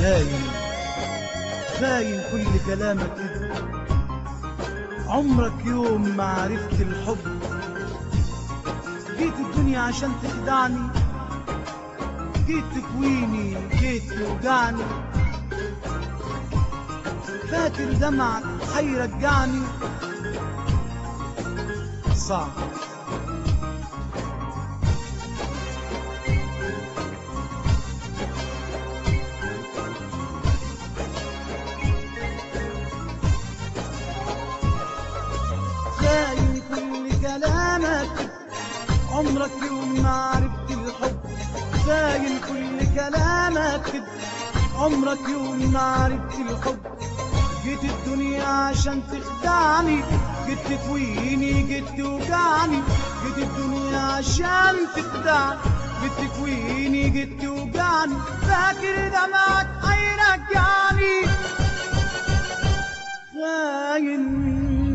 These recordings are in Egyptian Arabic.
خاين خاين كل كلامك كده عمرك يوم ما عرفت الحب جيت الدنيا عشان تخدعني جيت تكويني جيت توجعني فاكر دمعك هيرجعني صعب خاين كل كلامك عمرك يوم ما عرفت الحب خاين كل كلامك عمرك يوم ما عرفت الحب جيت الدنيا عشان تخدعني جيت تكويني جيت توجعني جيت الدنيا عشان تخدعني جيت تكويني جيت توجعني فاكر دمعك هيرجعني خاين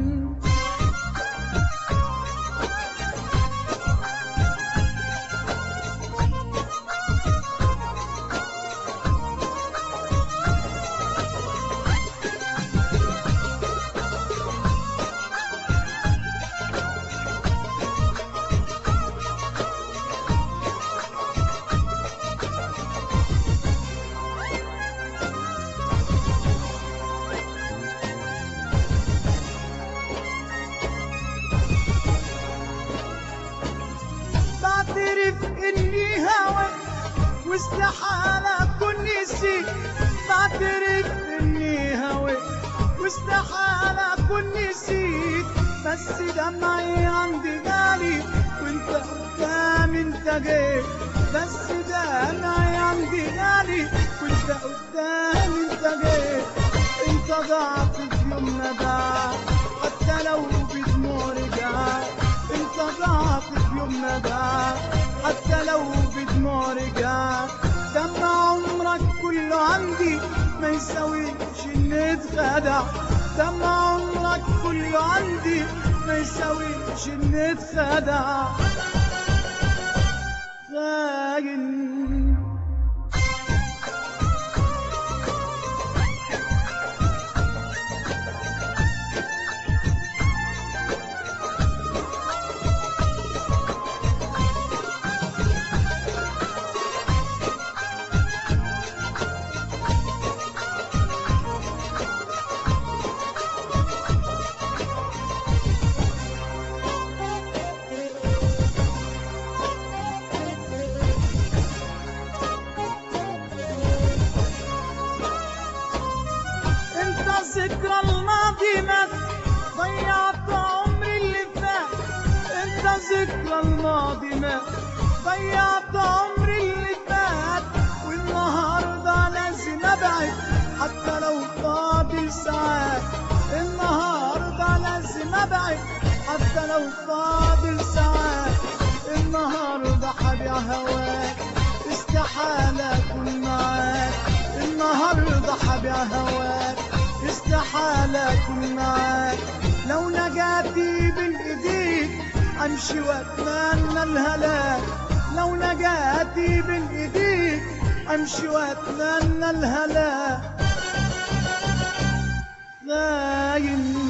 بعترف اني هوى واستحالة اكون نسيت بعترف اني هوى واستحالة اكون نسيت بس دمعي عندي غالي وانت قدام انت جيت بس دمعي عندي غالي وانت قدام انت جيت انت ضعت في يوم ندى حتى لو بدموع رجعت انت ضعت في يوم ندى حتى لو بدموع رجعت دم عمرك كله عندي ما يساويش ان اتخدع دم عمرك كله عندي ما يساويش ان اتخدع خاين انت ذكرى الماضي مات ضيعت عمري اللي فات انت ذكرى الماضي مات ضيعت عمري اللي فات والنهارده لازم ابعد حتى لو فاضل ساعات النهارده لازم ابعد حتى لو فاضل ساعات النهارده حبيع هواك استحالة اكون معاك النهارده حبيع هواك استحالة اكون معاك لو نجاتي بين ايديك امشي واتمنى الهلاك لو نجاتي بين ايديك امشي واتمنى الهلاك خاين